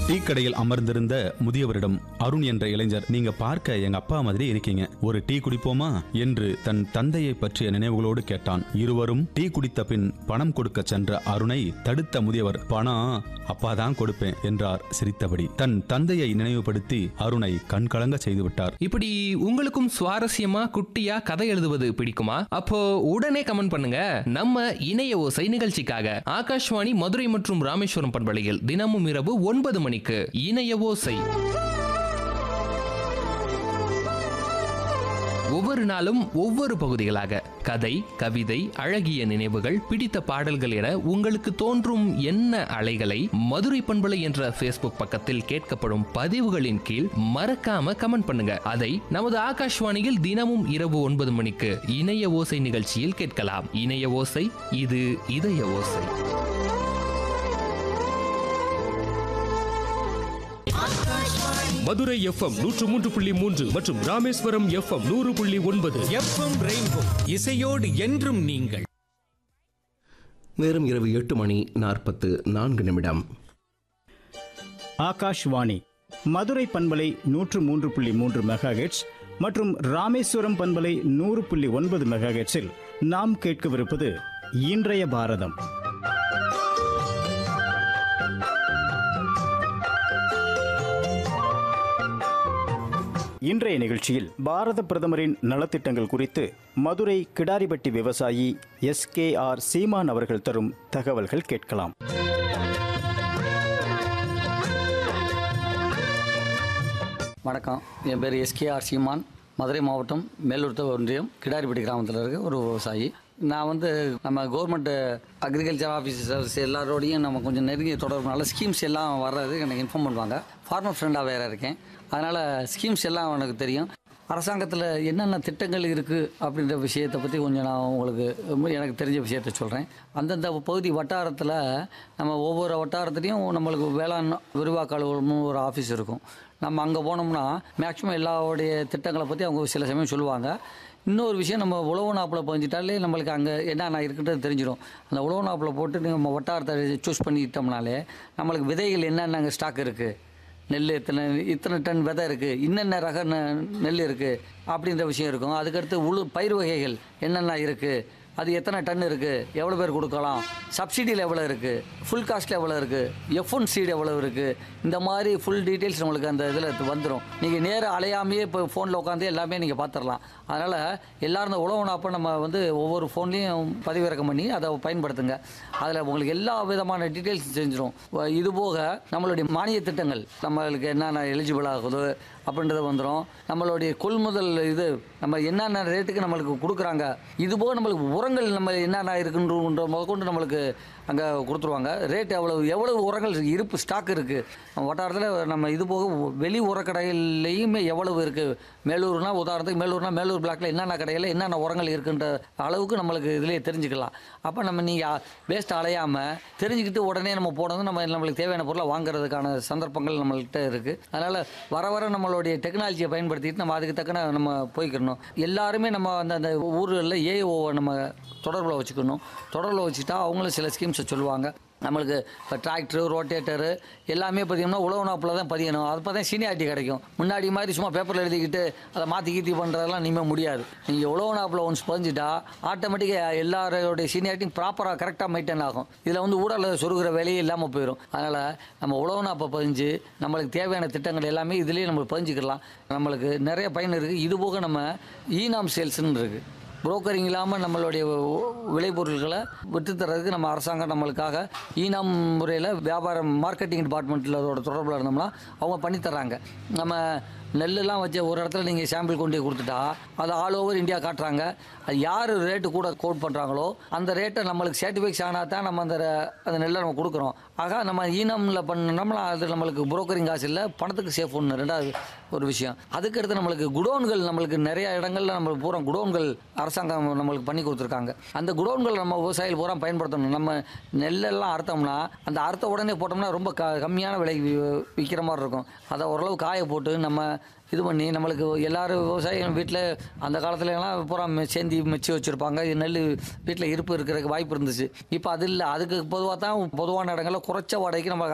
tea கடையில் அமர்ந்திருந்த முதியவரிடம் அருண் என்ற இளைஞர் நீங்க பார்க்க எங்க அப்பா மாதிரி இருக்கீங்க ஒரு டீ குடிப்போமா என்று தன் தந்தையை பற்றிய நினைவுகளோடு கேட்டான் இருவரும் டீ குடித்த பின் பணம் கொடுக்க சென்ற அருணை தடுத்த முதியவர் பணம் அப்பா தான் கொடுப்பேன் என்றார் சிரித்தபடி தன் தந்தையை நினைவுபடுத்தி அருணை கண்கலங்க செய்துவிட்டார் இப்படி உங்களுக்கும் சுவாரஸ்யமா குட்டியா கதை எழுதுவது பிடிக்குமா அப்போ உடனே கமெண்ட் பண்ணுங்க நம்ம இணைய ஓசை நிகழ்ச்சிக்காக ஆகாஷ்வாணி மதுரை மற்றும் ராமேஸ்வரம் பண்பலையில் தினமும் இரவு ஒன்பது மணிக்கு இணைய ஓசை ஒவ்வொரு நாளும் ஒவ்வொரு பகுதிகளாக கதை கவிதை அழகிய நினைவுகள் பிடித்த பாடல்கள் என உங்களுக்கு தோன்றும் என்ன அலைகளை மதுரை பண்பலை என்ற ஃபேஸ்புக் பக்கத்தில் கேட்கப்படும் பதிவுகளின் கீழ் மறக்காம கமெண்ட் பண்ணுங்க அதை நமது ஆகாஷ்வாணியில் தினமும் இரவு ஒன்பது மணிக்கு இணைய ஓசை நிகழ்ச்சியில் கேட்கலாம் இணைய ஓசை இது இதய ஓசை மதுரை எஃப்எம் நூற்று மூன்று புள்ளி மூன்று மற்றும் ராமேஸ்வரம் எஃப்எம் நூறு புள்ளி ஒன்பது எஃப்எம் ரெயின்போ இசையோடு என்றும் நீங்கள் நேரம் இரவு எட்டு மணி நாற்பத்து நான்கு நிமிடம் ஆகாஷ்வாணி மதுரை பண்பலை நூற்று மூன்று புள்ளி மூன்று மெகாஹெட்ஸ் மற்றும் ராமேஸ்வரம் பண்பலை நூறு புள்ளி ஒன்பது மெகாஹெட்ஸில் நாம் கேட்கவிருப்பது இன்றைய பாரதம் இன்றைய நிகழ்ச்சியில் பாரத பிரதமரின் நலத்திட்டங்கள் குறித்து மதுரை கிடாரிபட்டி விவசாயி எஸ் கே ஆர் சீமான் அவர்கள் தரும் தகவல்கள் கேட்கலாம் வணக்கம் என் பேர் எஸ்கேஆர் சீமான் மதுரை மாவட்டம் மேலூர் ஒன்றியம் கிடாரிப்பட்டி கிராமத்தில் இருக்க ஒரு விவசாயி நான் வந்து நம்ம கவர்மெண்ட் அக்ரிகல்ச்சர் ஆஃபீஸர்ஸ் எல்லாரோடையும் நம்ம கொஞ்சம் நெருங்கிய தொடர்புனால ஸ்கீம்ஸ் எல்லாம் வர்றது எனக்கு இன்ஃபார்ம் பண்ணுவாங்க ஃபார்மர் ஃப்ரெண்டாக வேறு இருக்கேன் அதனால் ஸ்கீம்ஸ் எல்லாம் எனக்கு தெரியும் அரசாங்கத்தில் என்னென்ன திட்டங்கள் இருக்குது அப்படின்ற விஷயத்தை பற்றி கொஞ்சம் நான் உங்களுக்கு எனக்கு தெரிஞ்ச விஷயத்த சொல்கிறேன் அந்தந்த பகுதி வட்டாரத்தில் நம்ம ஒவ்வொரு வட்டாரத்துலேயும் நம்மளுக்கு வேளாண் விரிவாக்க அலுவலகம்னு ஒரு ஆஃபீஸ் இருக்கும் நம்ம அங்கே போனோம்னா மேக்ஸிமம் எல்லாருடைய திட்டங்களை பற்றி அவங்க சில சமயம் சொல்லுவாங்க இன்னொரு விஷயம் நம்ம உழவு நாப்பில் பதிஞ்சிட்டாலே நம்மளுக்கு அங்கே என்னென்ன இருக்குன்றது தெரிஞ்சிடும் அந்த உழவு நாப்பில் போட்டு நம்ம வட்டாரத்தை சூஸ் பண்ணிட்டோம்னாலே நம்மளுக்கு விதைகள் என்னென்ன அங்கே ஸ்டாக் இருக்குது நெல் இத்தனை இத்தனை டன் விதை இருக்குது இன்னென்ன ரக நெ- நெல் இருக்குது அப்படின்ற விஷயம் இருக்கும் அதுக்கடுத்து உழு பயிர் வகைகள் என்னென்ன இருக்குது அது எத்தனை டன் இருக்குது எவ்வளோ பேர் கொடுக்கலாம் சப்சிடியில் எவ்வளோ இருக்குது ஃபுல் காஸ்ட்டில் எவ்வளோ இருக்குது எஃப் ஒன் சீடு எவ்வளோ இருக்குது இந்த மாதிரி ஃபுல் டீட்டெயில்ஸ் நம்மளுக்கு அந்த இதில் வந்துடும் நீங்கள் நேராக அலையாமையே இப்போ ஃபோனில் உட்காந்து எல்லாமே நீங்கள் பார்த்துடலாம் அதனால் எல்லாரும் இந்த உழவு நாப்பை நம்ம வந்து ஒவ்வொரு ஃபோன்லேயும் பதிவிறக்கம் பண்ணி அதை பயன்படுத்துங்க அதில் உங்களுக்கு எல்லா விதமான டீட்டெயில்ஸ் தெரிஞ்சிடும் இது போக நம்மளுடைய மானிய திட்டங்கள் நம்மளுக்கு என்னென்ன எலிஜிபிள் ஆகுது அப்படின்றது வந்துடும் நம்மளுடைய கொள்முதல் இது நம்ம என்னென்ன ரேட்டுக்கு நம்மளுக்கு கொடுக்குறாங்க இது போக நம்மளுக்கு உரங்கள் நம்ம என்னென்ன இருக்குன்ற முதற்கொண்டு நம்மளுக்கு அங்கே கொடுத்துருவாங்க ரேட் எவ்வளவு எவ்வளவு உரங்கள் இருப்பு ஸ்டாக் இருக்குது வட்டாரத்தில் நம்ம இது போக வெளி உரக்கடைகள்லையுமே எவ்வளவு இருக்குது மேலூர்னா உதாரணத்துக்கு மேலூர்னா மேலூர் பிளாக்ல என்னென்ன கடையில் என்னென்ன உரங்கள் இருக்குன்ற அளவுக்கு நம்மளுக்கு இதிலே தெரிஞ்சுக்கலாம் அப்போ நம்ம நீங்கள் வேஸ்ட் அலையாமல் தெரிஞ்சுக்கிட்டு உடனே நம்ம போனது நம்ம நம்மளுக்கு தேவையான பொருளை வாங்குறதுக்கான சந்தர்ப்பங்கள் நம்மள்கிட்ட இருக்குது அதனால் வர வர நம்மளுடைய டெக்னாலஜியை பயன்படுத்திட்டு நம்ம அதுக்கு தக்கன நம்ம போய்க்கிறணும் எல்லாருமே நம்ம அந்த அந்த ஊர்களில் ஏஓவை நம்ம தொடர்பில் வச்சுக்கணும் தொடர்பில் வச்சுட்டா அவங்களும் சில ஸ்கீம்ஸை சொல்லுவாங்க நம்மளுக்கு இப்போ டிராக்டரு ரோட்டேட்டரு எல்லாமே பார்த்தீங்கன்னா உழவு நாப்பில் தான் பதியணும் அப்போ தான் சீனியாரிட்டி கிடைக்கும் முன்னாடி மாதிரி சும்மா பேப்பரில் எழுதிக்கிட்டு அதை மாற்றி கீத்தி பண்ணுறதெல்லாம் இனிமேல் முடியாது நீங்கள் உழவு நாப்பில் ஒன்ஸ் பதிஞ்சிட்டா ஆட்டோமேட்டிக்காக எல்லாரோடைய சீனியாரிட்டியும் ப்ராப்பராக கரெக்டாக மெயின்டைன் ஆகும் இதில் வந்து ஊடலில் சொருகிற வேலையே இல்லாமல் போயிடும் அதனால் நம்ம உழவு நாப்பை பதிஞ்சு நம்மளுக்கு தேவையான திட்டங்கள் எல்லாமே இதுலேயே நம்ம பதிஞ்சுக்கலாம் நம்மளுக்கு நிறைய பயன் இருக்குது இது போக நம்ம ஈனாம் சேல்ஸ்னு இருக்குது புரோக்கரிங் இல்லாமல் நம்மளுடைய விளைபொருட்களை விற்று தர்றதுக்கு நம்ம அரசாங்கம் நம்மளுக்காக ஈனாம் முறையில் வியாபாரம் மார்க்கெட்டிங் டிபார்ட்மெண்ட்டில் அதோட தொடர்பில் இருந்தோம்னா அவங்க பண்ணி தர்றாங்க நம்ம நெல்லெல்லாம் வச்சு ஒரு இடத்துல நீங்கள் சாம்பிள் கொண்டு போய் கொடுத்துட்டா அதை ஆல் ஓவர் இந்தியா காட்டுறாங்க அது யார் ரேட்டு கூட கோட் பண்ணுறாங்களோ அந்த ரேட்டை நம்மளுக்கு சர்டிஃபிகேட்ஸ் ஆனால் தான் நம்ம அந்த ர- அந்த நெல்லை நம்ம கொடுக்குறோம் ஆக நம்ம ஈனமில் பண்ணோம்னா அது நம்மளுக்கு புரோக்கரிங் காசு இல்லை பணத்துக்கு சேஃப் ஒன்று ரெண்டாவது ஒரு விஷயம் அதுக்கடுத்து நம்மளுக்கு குடோன்கள் நம்மளுக்கு நிறைய இடங்கள்ல நம்மளுக்கு பூரா குடோன்கள் அரசாங்கம் நம்மளுக்கு பண்ணி கொடுத்துருக்காங்க அந்த குடோன்கள் நம்ம விவசாயிகள் பூரா பயன்படுத்தணும் நம்ம நெல்லெல்லாம் அறுத்தோம்னா அந்த அறுத்த உடனே போட்டோம்னா ரொம்ப க கம்மியான விலைக்கு வி- விற்கிற மாதிரி இருக்கும் அதை ஓரளவு காய போட்டு நம்ம இது பண்ணி நம்மளுக்கு எல்லாரும் விவசாயிகள் வீட்டில் அந்த காலத்துல எல்லாம் பூரா மெ- சேந்தி மிச்சி வச்சுருப்பாங்க நெல் வீட்டில் இருப்பு இருக்கிறதுக்கு வாய்ப்பு இருந்துச்சு இப்போ அது இல்லை அதுக்கு பொதுவாக தான் பொதுவான இடங்களில் குறைச்ச வாடகைக்கு நம்ம